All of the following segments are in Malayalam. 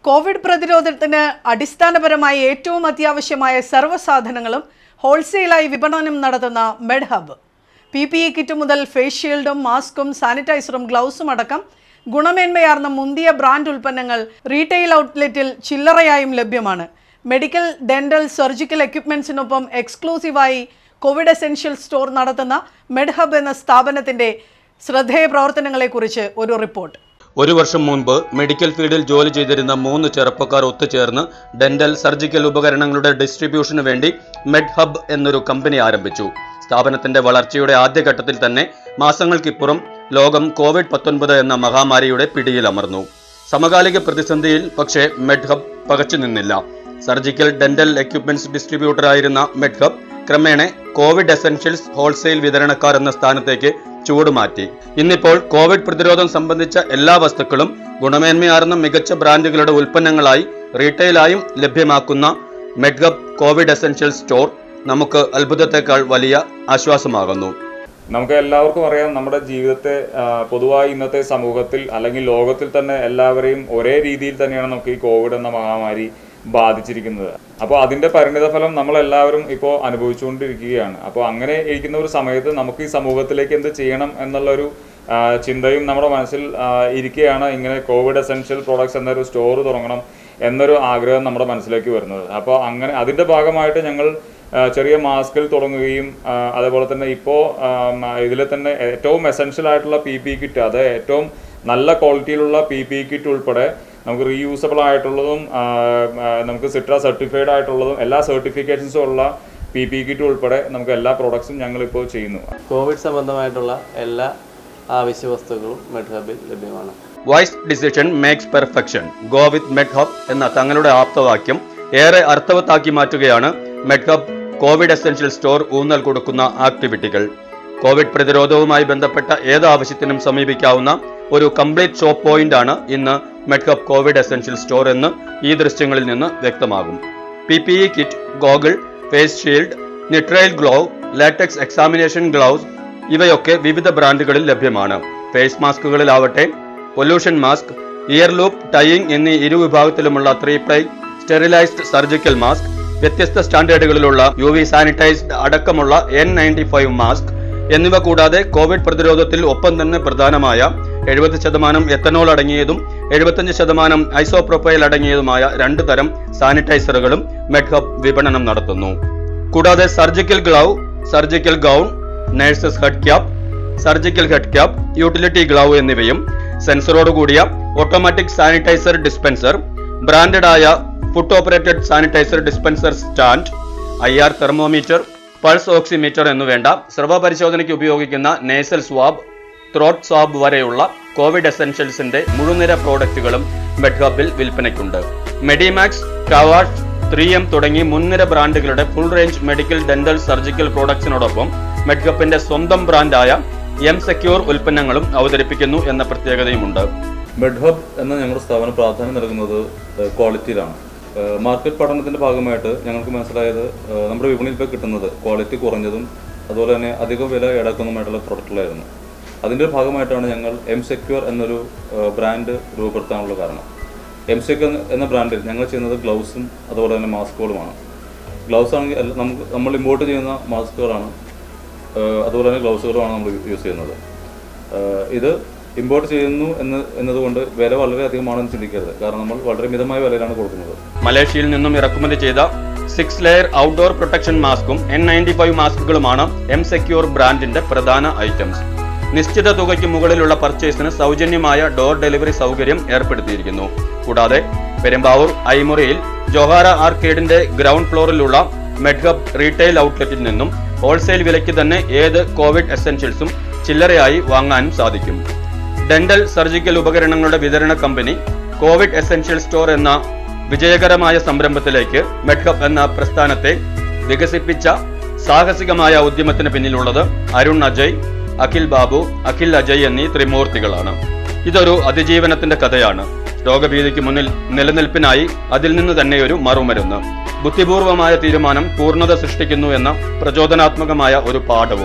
കോവിഡ് പ്രതിരോധത്തിന് അടിസ്ഥാനപരമായി ഏറ്റവും അത്യാവശ്യമായ സർവ്വസാധനങ്ങളും ഹോൾസെയിലായി വിപണനം നടത്തുന്ന med hub P P E kit മുതൽ ഫേസ് ഷീൽഡും മാസ്കും സാനിറ്റൈസറും ഗ്ലൗസും അടക്കം ഗുണമേന്മയാർന്ന മുന്തിയ ബ്രാൻഡ് ഉൽപ്പന്നങ്ങൾ റീറ്റെയിൽ ഔട്ട്ലെറ്റിൽ ചില്ലറയായും ലഭ്യമാണ് മെഡിക്കൽ ഡെന്റൽ സർജിക്കൽ എക്യുപ്മെന്റ്സിനൊപ്പം എക്സ്ക്ലൂസീവായി കോവിഡ് എസെൻഷ്യൽ സ്റ്റോർ നടത്തുന്ന മെഡ് ഹബ് എന്ന സ്ഥാപനത്തിന്റെ ശ്രദ്ധേയ പ്രവർത്തനങ്ങളെക്കുറിച്ച് ഒരു റിപ്പോർട്ട് ഒരു വർഷം മുൻപ് മെഡിക്കൽ ഫീൽഡിൽ ജോലി ചെയ്തിരുന്ന മൂന്ന് ചെറുപ്പക്കാർ ഒത്തുചേർന്ന് ഡെന്റൽ സർജിക്കൽ ഉപകരണങ്ങളുടെ ഡിസ്ട്രിബ്യൂഷന് വേണ്ടി മെഡ് ഹബ് എന്നൊരു കമ്പനി ആരംഭിച്ചു സ്ഥാപനത്തിന്റെ വളർച്ചയുടെ ആദ്യഘട്ടത്തിൽ തന്നെ മാസങ്ങൾക്കിപ്പുറം ലോകം കോവിഡ് പത്തൊൻപത് എന്ന മഹാമാരിയുടെ പിടിയിലമർന്നു സമകാലിക പ്രതിസന്ധിയിൽ പക്ഷേ മെഡ് ഹബ് പകച്ചു നിന്നില്ല സർജിക്കൽ ഡെന്റൽ എക്യുപ്മെന്റ്സ് ഡിസ്ട്രിബ്യൂട്ടറായിരുന്ന മെഡ് ഹബ് ക്രമേണ കോവിഡ് എസെൻഷ്യൽസ് ഹോൾസെയിൽ വിതരണക്കാർ എന്ന സ്ഥാനത്തേക്ക് ചൂടുമാറ്റി ഇന്നിപ്പോൾ കോവിഡ് പ്രതിരോധം സംബന്ധിച്ച എല്ലാ വസ്തുക്കളും ഗുണമേന്മയാർന്ന മികച്ച ബ്രാൻഡുകളുടെ ഉൽപ്പന്നങ്ങളായി റീറ്റെയിലായും ലഭ്യമാക്കുന്ന മെഡ്ഗബ് കോവിഡ് എസെൻഷ്യൽ സ്റ്റോർ നമുക്ക് അത്ഭുതത്തെക്കാൾ വലിയ ആശ്വാസമാകുന്നു നമുക്ക് എല്ലാവർക്കും അറിയാം നമ്മുടെ ജീവിതത്തെ ആ, പൊതുവായി ഇന്നത്തെ സമൂഹത്തിൽ അല്ലെങ്കിൽ ലോകത്തിൽ തന്നെ എല്ലാവരെയും ഒരേ രീതിയിൽ തന്നെയാണ് നമുക്ക് ഈ കോവിഡ് എന്ന മഹാമാരി ബാധിച്ചിരിക്കുന്നത് അപ്പോൾ അതിന്റെ പരിണിതഫലം നമ്മൾ എല്ലാവരും ഇപ്പോൾ അനുഭവിച്ചുകൊണ്ടിരിക്കുകയാണ് അപ്പോൾ അങ്ങനെ ഇരിക്കുന്ന ഒരു സമയത്ത് നമുക്ക് ഈ സമൂഹത്തിലേക്ക് എന്ത് ചെയ്യണം എന്നുള്ളൊരു ആ, ചിന്തയും നമ്മുടെ മനസ്സിൽ ആ, ഇരിക്കുകയാണ് ഇങ്ങനെ കോവിഡ് എസെൻഷ്യൽ പ്രോഡക്ട്സ് എന്നൊരു സ്റ്റോർ തുടങ്ങണം എന്നൊരു ആഗ്രഹം നമ്മുടെ മനസ്സിലേക്ക് വരുന്നത് അപ്പോൾ അങ്ങനെ അതിന്റെ ഭാഗമായിട്ട് ഞങ്ങൾ ആ, ചെറിയ മാസ്കിൽ തുടങ്ങുകയും ആ, അതേപോലെ തന്നെ ഇപ്പോൾ ഇതിൽ തന്നെ ഏറ്റവും എസെൻഷ്യൽ ആയിട്ടുള്ള പി പി കിറ്റ് അത് ഏറ്റവും നല്ല ക്വാളിറ്റിയിലുള്ള പി പി കിറ്റ് ഉൾപ്പെടെ നമുക്ക് റീയൂസബിൾ ആയിട്ടുള്ളതും ആ, ആ, നമുക്ക് സിട്ര സർട്ടിഫൈഡ് ആയിട്ടുള്ളതും എല്ലാ സർട്ടിഫിക്കേഷൻസും ഉള്ള പി പി കിറ്റ് ഉൾപ്പെടെ നമുക്ക് എല്ലാ പ്രോഡക്ട്സും ഞങ്ങൾ ഇപ്പോൾ ചെയ്യുന്നു കോവിഡ് സംബന്ധമായിട്ടുള്ള എല്ലാ ആവശ്യ വസ്തുക്കളും മെഡ് ഹബിൽ ലഭ്യമാണ് wise decision makes perfection go with med hub എന്ന തങ്ങളുടെ ആപ്തവാക്യം ഏറെ അർത്ഥവത്താക്കി മാറ്റുകയാണ് med hub covid essential store ഊന്നൽ കൊടുക്കുന്ന ആക്ടിവിറ്റികൾ കോവിഡ് പ്രതിരോധവുമായി ബന്ധപ്പെട്ട ഏത് ആവശ്യത്തിനും സമീപിക്കാവുന്ന ഒരു കംപ്ലീറ്റ് ഷോപ്പ് പോയിന്റ് ആണ് ഇന്ന് med hub covid essential store എന്ന് ഈ ദൃശ്യങ്ങളിൽ നിന്ന് വ്യക്തമാകും P P E kit goggle face shield nitrile glove latex examination gloves ഇവയൊക്കെ വിവിധ ബ്രാൻഡുകളിൽ ലഭ്യമാണ് ഫേസ് മാസ്കുകളിലാവട്ടെ pollution mask ear loop tying എന്നീ ഇരുവിഭാഗത്തിലുമുള്ള three ply sterilised surgical mask വ്യത്യസ്ത സ്റ്റാൻഡേർഡുകളിലുള്ള യു വി സാനിറ്റൈസ്ഡ് അടക്കമുള്ള എൻ നയൻറ്റി ഫൈവ് മാസ്ക് എന്നിവ കൂടാതെ കോവിഡ് പ്രതിരോധത്തിൽ ഒപ്പം തന്നെ പ്രധാനമായ എഴുപത് ശതമാനം എത്തനോൾ അടങ്ങിയതും എഴുപത്തഞ്ച് ശതമാനം ഐസോപ്രൊപ്പൈൽ അടങ്ങിയതുമായ രണ്ട് തരം സാനിറ്റൈസറുകളും മെഡ്ഹബ് വിപണനം നടത്തുന്നു കൂടാതെ surgical glove surgical gown nurses head cap surgical head cap utility glove എന്നിവയും സെൻസറോട് കൂടിയ ഓട്ടോമാറ്റിക് സാനിറ്റൈസർ ഡിസ്പെൻസർ ബ്രാൻഡഡ് ആയ foot operated sanitiser dispenser stand I R thermometer pulse oximeter എന്നുവേണ്ട സ്രവ പരിശോധനയ്ക്ക് ഉപയോഗിക്കുന്ന നേസൽ സ്വാബ് ത്രോട്ട് സ്വാബ് വരെയുള്ള കോവിഡ് എസെൻഷ്യൽസിന്റെ മുഴുനിര പ്രോഡക്റ്റുകളും മെഡ്ഹബിൽ വിൽപ്പനയ്ക്കുണ്ട് മെഡിമാക്സ് കവാഷ് ത്രീ എം തുടങ്ങി മുൻനിര ബ്രാൻഡുകളുടെ full range medical dental surgical പ്രോഡക്ട്സിനോടൊപ്പം മെഡ്ഹബിന്റെ സ്വന്തം ബ്രാൻഡായ എം സെക്യൂർ ഉൽപ്പന്നങ്ങളും അവതരിപ്പിക്കുന്നു എന്ന പ്രത്യേകതയുമുണ്ട് മെഡ് ഹബ് എന്ന ഞങ്ങളുടെ സ്ഥാപനം പ്രാധാന്യം നൽകുന്നത് ഏഹ്, ക്വാളിറ്റിയിലാണ് ഏഹ്, മാർക്കറ്റ് പഠനത്തിന്റെ ഭാഗമായിട്ട് ഞങ്ങൾക്ക് മനസ്സിലായത് ഏഹ്, നമ്മുടെ വിപണിയിൽ ഇപ്പോൾ കിട്ടുന്നത് ക്വാളിറ്റി കുറഞ്ഞതും അതുപോലെ തന്നെ അധികം വില ഈടാക്കുന്നതുമായിട്ടുള്ള പ്രൊഡക്റ്റുകളായിരുന്നു അതിൻ്റെ ഭാഗമായിട്ടാണ് ഞങ്ങൾ എം സെക്യൂർ എന്നൊരു ഏഹ്, ബ്രാൻഡ് രൂപപ്പെടുത്താനുള്ള കാരണം എം സെക്യൂർ എന്ന ബ്രാൻഡിൽ ഞങ്ങൾ ചെയ്യുന്നത് ഗ്ലൗസും അതുപോലെ തന്നെ മാസ്കുകളുമാണ് ഗ്ലൗസ് ആണെങ്കിൽ എല്ലാ- നമുക്ക് നമ്മൾ ഇമ്പോർട്ട് ചെയ്യുന്ന മാസ്കുകളാണ് ഏഹ്, അതുപോലെ തന്നെ ഗ്ലൗസുകളുമാണ് നമ്മൾ യൂസ് ചെയ്യുന്നത് ഏഹ്, ഇത് ഇമ്പോർട്ട് ചെയ്യുന്നു എന്ന് എന്നതുകൊണ്ട് വില വളരെ അധികമാണെന്ന് ചിന്തിക്കരുത് കാരണം നമ്മൾ വളരെ മിതമായ വിലയിലാണ് കൊടുക്കുന്നത് മലേഷ്യയിൽ നിന്നും ഇറക്കുമതി ചെയ്ത സിക്സ് ലെയർ ഔട്ട്ഡോർ പ്രൊട്ടക്ഷൻ മാസ്കും എൻ നയൻറ്റി ഫൈവ് മാസ്കുകളുമാണ് എം സെക്യൂർ ബ്രാൻഡിന്റെ പ്രധാന ഐറ്റംസ് നിശ്ചിത തുകയ്ക്ക് മുകളിലുള്ള പർച്ചേസിന് സൗജന്യമായ ഡോർ ഡെലിവറി സൗകര്യം ഏർപ്പെടുത്തിയിരിക്കുന്നു കൂടാതെ പെരുമ്പാവൂർ ഐമുറിയിൽ ജോഹാര ആർക്കേഡിന്റെ ഗ്രൗണ്ട് ഫ്ലോറിലുള്ള മെഡ്ഹബ് റീറ്റെയിൽ ഔട്ട്ലെറ്റിൽ നിന്നും ഹോൾസെയിൽ വിലയ്ക്ക് തന്നെ ഏത് കോവിഡ് എസെൻഷ്യൽസും ചില്ലറയായി വാങ്ങാനും സാധിക്കും ഡെന്റൽ സർജിക്കൽ ഉപകരണങ്ങളുടെ വിതരണ കമ്പനി കോവിഡ് എസെൻഷ്യൽ സ്റ്റോർ എന്ന വിജയകരമായ സംരംഭത്തിലേക്ക് മെഡ്ഹബ് എന്ന പ്രസ്ഥാനത്തെ വികസിപ്പിച്ച സാഹസികമായ ഉദ്യമത്തിന് പിന്നിലുള്ളത് അരുൺ അജയ് അഖിൽ ബാബു അഖിൽ അജയ് എന്നീ ത്രിമൂർത്തികളാണ് ഇതൊരു അതിജീവനത്തിന്റെ കഥയാണ് രോഗഭീതിക്ക് മുന്നിൽ നിലനിൽപ്പിനായി അതിൽ നിന്ന് തന്നെ ഒരു മറുമരുന്ന് ബുദ്ധിപൂർവമായ തീരുമാനം പൂർണ്ണത സൃഷ്ടിക്കുന്നു എന്ന പ്രചോദനാത്മകമായ ഒരു പാഠവും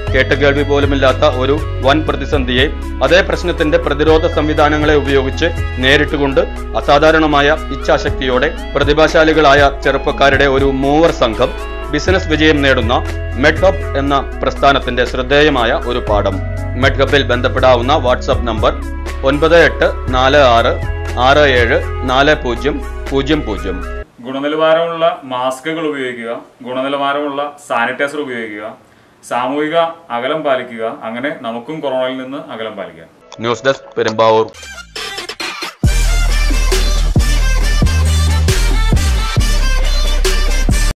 കേട്ടുകേൾവി പോലുമില്ലാത്ത ഒരു വൻ പ്രതിസന്ധിയെ അതേ പ്രശ്നത്തിന്റെ പ്രതിരോധ സംവിധാനങ്ങളെ ഉപയോഗിച്ച് നേരിട്ടുകൊണ്ട് അസാധാരണമായ ഇച്ഛാശക്തിയോടെ പ്രതിഭാശാലികളായ ചെറുപ്പക്കാരുടെ ഒരു മൂവർ സംഘം ബിസിനസ് വിജയം നേടുന്ന മെഡ്ഹബ് എന്ന പ്രസ്ഥാനത്തിന്റെ ശ്രദ്ധേയമായ ഒരു പാഠം മെഡ്ഹബിൽ ബന്ധപ്പെടാവുന്ന വാട്സാപ്പ് നമ്പർ ഒൻപത് എട്ട് നാല് ആറ് ആറ് ഏഴ് നാല് പൂജ്യം പൂജ്യം പൂജ്യം ഗുണനിലവാരമുള്ള മാസ്കുകൾ ഉപയോഗിക്കുക ഗുണനിലവാരമുള്ള സാനിറ്റൈസർ ഉപയോഗിക്കുക സാമൂഹിക അകലം പാലിക്കുക അങ്ങനെ നമുക്കും കൊറോണയിൽ നിന്ന് അകലം പാലിക്കാം ന്യൂസ് ഡെസ്ക് പെരുമ്പാവൂർ